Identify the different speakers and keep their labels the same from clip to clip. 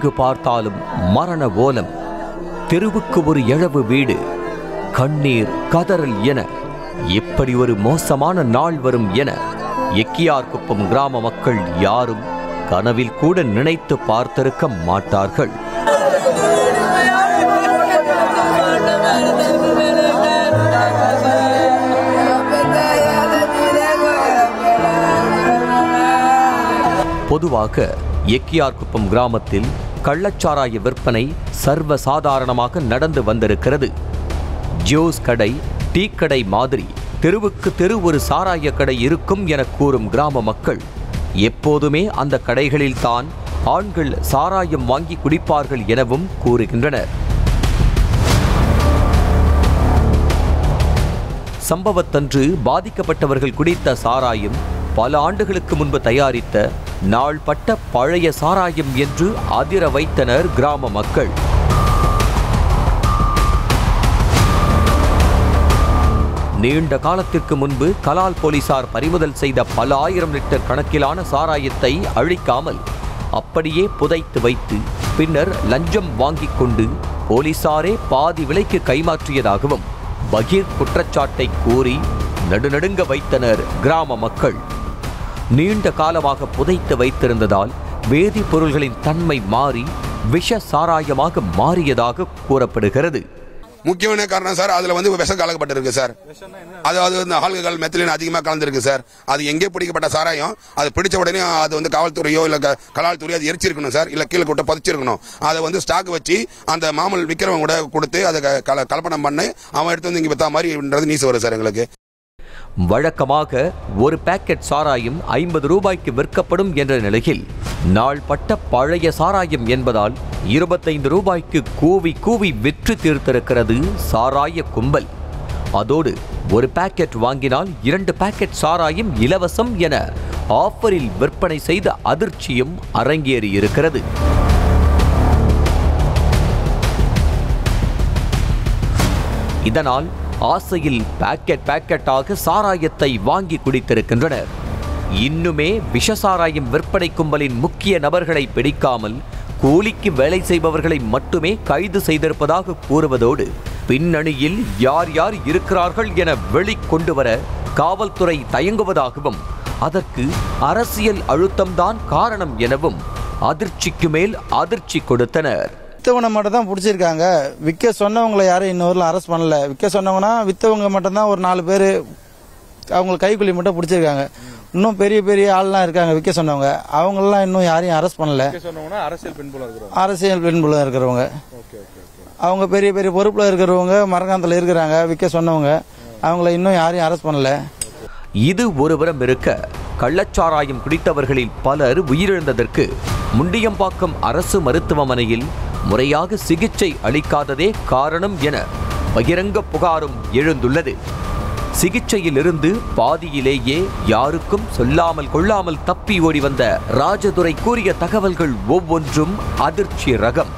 Speaker 1: எங்கு பார்த்தாலும் மரண ஓலம் தெருவுக்கு ஒரு இழவு வீடு கண்ணீர் கதறல் என இப்படி ஒரு மோசமான நாள் வரும் என எக்கியார்குப்பம் கிராம மக்கள் யாரும் கனவில் கூட நினைத்து பார்த்திருக்க மாட்டார்கள் பொதுவாக எக்கியார்குப்பம் கிராமத்தில் கள்ளச்சாராய விற்பனை சர்வ சாதாரணமாக நடந்து வந்திருக்கிறது ஜூஸ் கடை டீ கடை மாதிரி தெருவுக்கு தெரு ஒரு சாராய கடை இருக்கும் என கூறும் கிராம மக்கள் எப்போதுமே அந்த கடைகளில் தான் ஆண்கள் சாராயம் வாங்கி குடிப்பார்கள் எனவும் கூறுகின்றனர் சம்பவத்தன்று பாதிக்கப்பட்டவர்கள் குடித்த சாராயம் பல ஆண்டுகளுக்கு முன்பு தயாரித்த நாள்பட்ட பழைய சாராயம் என்று அதிர வைத்தனர் கிராம மக்கள் நீண்ட காலத்திற்கு முன்பு கலால் போலீசார் பறிமுதல் செய்த பல ஆயிரம் லிட்டர் கணக்கிலான சாராயத்தை அழிக்காமல் அப்படியே புதைத்து வைத்து பின்னர் லஞ்சம் வாங்கிக் கொண்டு போலீசாரே பாதி விலைக்கு கைமாற்றியதாகவும் பகீர் குற்றச்சாட்டை கூறி நடுநடுங்க வைத்தனர் கிராம மக்கள் நீண்ட காலமாக புதைத்து வைத்திருந்ததால் வேதிப்பொருள்களின் தன்மை மாறி விஷ சாராயமாக மாறியதாக கூறப்படுகிறது
Speaker 2: முக்கியமான காரணம் சார் அதுல வந்து விஷம் கலக்கப்பட்டிருக்கு சார் அதாவது இந்த ஆல்கஹால் மெத்திலின் அதிகமாக கலந்துருக்கு சார் அது எங்கே பிடிக்கப்பட்ட சாராயம் அது பிடிச்ச உடனே அது வந்து காவல்துறையோ இல்ல க- கலால்துறையோ அது எரிச்சிருக்கணும் சார் இல்ல கீழே கூட்ட பதிச்சிருக்கணும் அதை வந்து ஸ்டாக் வச்சு அந்த மாமல் விற்கிறவங்க கூட கொடுத்து அதை க- கல- கலப்படம் பண்ணி அவன் எடுத்து வந்து இங்க வித்தா மாதிரின்றது நீஸ் வரும் சார் எங்களுக்கு
Speaker 1: வழக்கமாக ஒரு பாக்கெட் சாராயம் ஐம்பது ரூபாய்க்கு விற்கப்படும் என்ற நிலையில் நாள்பட்ட பழைய சாராயம் என்பதால் இருபத்தைந்து ரூபாய்க்கு கூவி கூவி விற்று தீர்த்திருக்கிறது சாராய கும்பல் அதோடு ஒரு பாக்கெட் வாங்கினால் இரண்டு பாக்கெட் சாராயம் இலவசம் என ஆஃபரில் விற்பனை செய்த அதிர்ச்சியும் அரங்கேறியிருக்கிறது இதனால் ஆசையில் பாக்கெட் பாக்கெட்டாக சாராயத்தை வாங்கி குடித்திருக்கின்றனர் இன்னுமே விஷ சாராயம் விற்பனை கும்பலின் முக்கிய நபர்களை பிடிக்காமல் கூலிக்கு வேலை செய்பவர்களை மட்டுமே கைது செய்திருப்பதாக கூறுவதோடு பின்னணியில் யார் யார் இருக்கிறார்கள் என வெளிக்கொண்டு வர காவல்துறை தயங்குவதாகவும் அதற்கு அரசியல் அழுத்தம்தான் காரணம் எனவும் அதிர்ச்சிக்கு மேல் அதிர்ச்சி கொடுத்தனர்
Speaker 3: வித்தவனை மட்டும் தான் பிடிச்சிருக்காங்க விற்க சொன்னவங்களை யாரும் இன்னொருல அரெஸ்ட் பண்ணல விற்க சொன்னவங்கன்னா வித்தவங்க மட்டும் தான் ஒரு நாலு பேர் அவங்களுக்கு கைக்குள்ளி மட்டும் பிடிச்சிருக்காங்க இன்னும் பெரிய பெரிய ஆள்லாம் இருக்காங்க விற்க சொன்னவங்க அவங்களெல்லாம் இன்னும் யாரையும் அரெஸ்ட் பண்ணல
Speaker 4: சொன்னோம்னா அரசியல் பின்புலம் இருக்கிறோம்
Speaker 3: அரசியல் பின்புலம் இருக்கிறவங்க
Speaker 4: ஓகே ஓகே ஓகே
Speaker 3: அவங்க பெரிய பெரிய பொறுப்புல இருக்கிறவங்க மரகாந்தத்தில் இருக்கிறாங்க விற்க சொன்னவங்க அவங்கள இன்னும் யாரையும் அரெஸ்ட் பண்ணல
Speaker 1: இது ஒருபுறம் இருக்க கள்ளச்சாராயம் குடித்தவர்களில் பலர் உயிரிழந்ததற்கு முண்டியம்பாக்கம் அரசு மருத்துவமனையில் முறையாக சிகிச்சை அளிக்காததே காரணம் என பகிரங்க புகாரும் எழுந்துள்ளது சிகிச்சையிலிருந்து பாதியிலேயே யாருக்கும் சொல்லாமல் கொள்ளாமல் தப்பி ஓடி வந்த ராஜதுரை கூறிய தகவல்கள் ஒவ்வொன்றும் அதிர்ச்சி ரகம்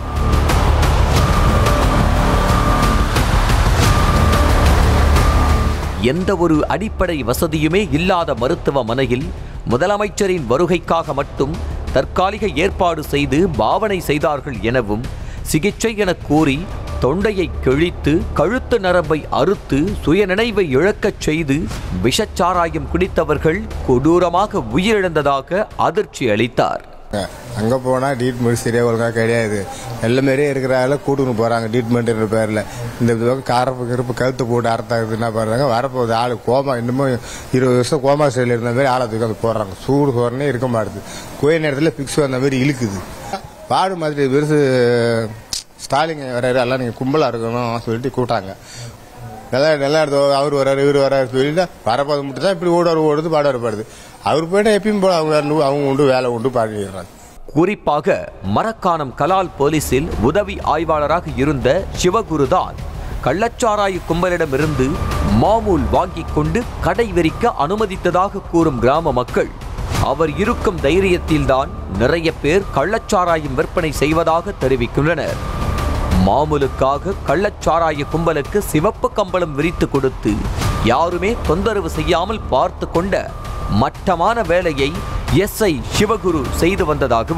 Speaker 1: எந்த ஒரு அடிப்படை வசதியுமே இல்லாத மருத்துவமனையில் முதலமைச்சரின் வருகைக்காக மட்டும் தற்காலிக ஏற்பாடு செய்து பாவனை செய்தார்கள் எனவும் சிகிச்சை என கூறி தொண்டையை கிழித்து கழுத்து நரம்பை அறுத்து சுயநினைவை இழக்கச் செய்து விஷச்சாராயம் குடித்தவர்கள் கொடூரமாக உயிரிழந்ததாக அதிர்ச்சி அளித்தார்
Speaker 5: அங்கே போனால் ட்ரீட்மெண்ட் சரியாக ஒழுங்காக கிடையாது எல்லாமே இருக்கிறாங்கள கூட்டுன்னு போகிறாங்க ட்ரீட்மெண்ட்ன்ற பேரில் இந்த பக்கம் காரப்பு கருப்பு கழுத்து போட்டு அறுத்தாக்குது என்ன பண்ணுறாங்க வரப்போகுது ஆள் கோமா இன்னமும் இருபது வருஷம் கோமா ஸ்டைலில் இருந்த மாதிரி ஆளை தூக்கி வந்து போடுறாங்க சூடு சோறனே இருக்க மாட்டுது கோயில் நேரத்தில் பிக்ஸ் வந்த மாதிரி இழுக்குது பாடு மாதிரி பெருசு ஸ்டாலின் வர்றாரு எல்லாம் நீங்கள் கும்பலாக இருக்கணும் சொல்லிட்டு கூட்டாங்க நல்லா நல்லா எடுத்து அவர் வர்றாரு இவர் வர்றாரு சொல்லிட்டு வரப்போது மட்டும் தான் இப்படி ஓடுவார் ஓடுது பாடுவார் பாடுது அவர் போயிட்டா எப்பயும் போல அவங்க வேலை- அவங்க உண்டு வேலை உண்டு பாடிடுறாங்க
Speaker 1: குறிப்பாக மரக்காணம் கலால் போலீசில் உதவி ஆய்வாளராக இருந்த சிவகுருதான் கள்ளச்சாராய கும்பலிடமிருந்து மாமூல் வாங்கிக் கொண்டு கடை விரிக்க அனுமதித்ததாக கூறும் கிராம மக்கள் அவர் இருக்கும் தைரியத்தில்தான் நிறைய பேர் கள்ளச்சாராயம் விற்பனை செய்வதாக தெரிவிக்கின்றனர் மாமூலுக்காக கள்ளச்சாராய கும்பலுக்கு சிவப்பு கம்பளம் விரித்து கொடுத்து யாருமே தொந்தரவு செய்யாமல் பார்த்து கொண்ட மட்டமான வேலையை எஸ்ஐ சிவகுரு செய்து வந்ததாகவும்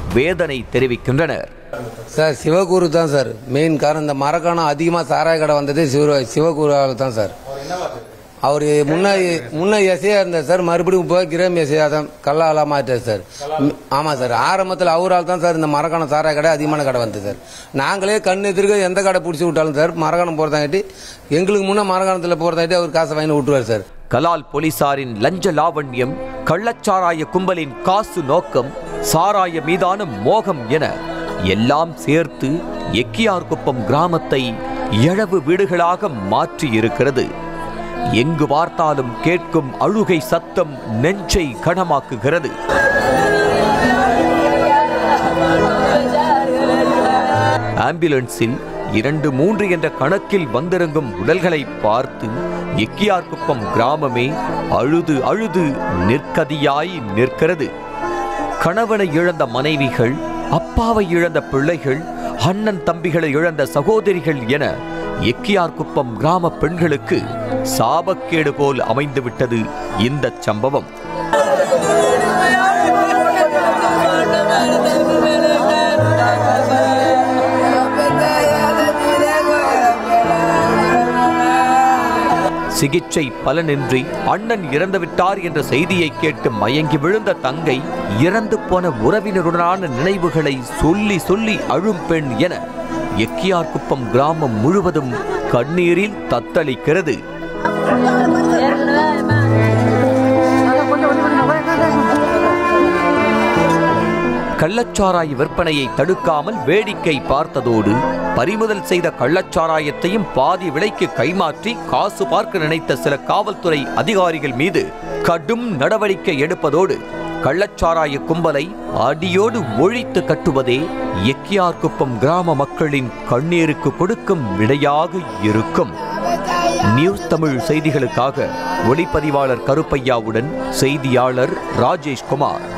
Speaker 1: வேதனை தெரிவிக்கின்றனர்
Speaker 6: சார் சிவகுரு தான் சார் மெயின் காரணம் இந்த மரக்காணம் அதிகமாக சாராய கடை வந்தது சிவ சிவகுருவால் தான் சார் அவர் முன்ன முன்ன எஸ்ஐயா இருந்தார் சார் மறுபடியும் இப்போ கிராம் எஸ்ஐயா தான் கல்லாலாம் மாറ്റാர் சார் ம், ஆமாம் சார் ஆரம்பத்தில் அவரால் தான் சார் இந்த மரக்காணம் சாராய கடை அதிகமான கடை வந்தது சார் நாங்களே கண் எதிர்க்க எந்த கடை பிடிச்சி விட்டாலும் சார் மரக்காணம் போகிறதாங்காட்டி எங்களுக்கு முன்னே மரக்காணத்தில் போகிறதாட்டி அவர் காசை வாங்கி விட்டுருவார் சார்
Speaker 1: கலால் போலீசாரின் லஞ்ச லாவண்யம் கள்ளச்சாராய கும்பலின் காசு நோக்கம் சாராய மீதான மோகம் என எல்லாம் சேர்த்து எக்கியார்குப்பம் கிராமத்தை இழவு வீடுகளாக மாற்றி இருக்கிறது எங்கு பார்த்தாலும் கேட்கும் அழுகை சத்தம் நெஞ்சை கனமாக்குகிறது ஆம்புலன்ஸில் இரண்டு மூன்று என்ற கணக்கில் வந்திறங்கும் உடல்களை பார்த்து எக்கியார்குப்பம் கிராமமே அழுது அழுது நிற்கதியாய் நிற்கிறது கணவனை இழந்த மனைவிகள் அப்பாவை இழந்த பிள்ளைகள் அண்ணன் தம்பிகளை இழந்த சகோதரிகள் என எக்கியார்குப்பம் கிராம பெண்களுக்கு சாபக்கேடு போல் அமைந்துவிட்டது இந்த சம்பவம் சிகிச்சை பலனின்றி அண்ணன் இறந்துவிட்டார் என்ற செய்தியை கேட்டு மயங்கி விழுந்த தங்கை இறந்து போன உறவினருடனான நினைவுகளை சொல்லி சொல்லி அழும் பெண் என எக்கியார்குப்பம் கிராமம் முழுவதும் கண்ணீரில் தத்தளிக்கிறது கள்ளச்சாராய விற்பனையை தடுக்காமல் வேடிக்கை பார்த்ததோடு பறிமுதல் செய்த கள்ளச்சாராயத்தையும் பாதி விலைக்கு கைமாற்றி காசு பார்க்க நினைத்த சில காவல்துறை அதிகாரிகள் மீது கடும் நடவடிக்கை எடுப்பதோடு கள்ளச்சாராய கும்பலை அடியோடு ஒழித்து கட்டுவதே எக்கியார்குப்பம் கிராம மக்களின் கண்ணீருக்கு கொடுக்கும் விடையாக இருக்கும் நியூஸ் தமிழ் செய்திகளுக்காக ஒளிப்பதிவாளர் கருப்பையாவுடன் செய்தியாளர் ராஜேஷ்குமார்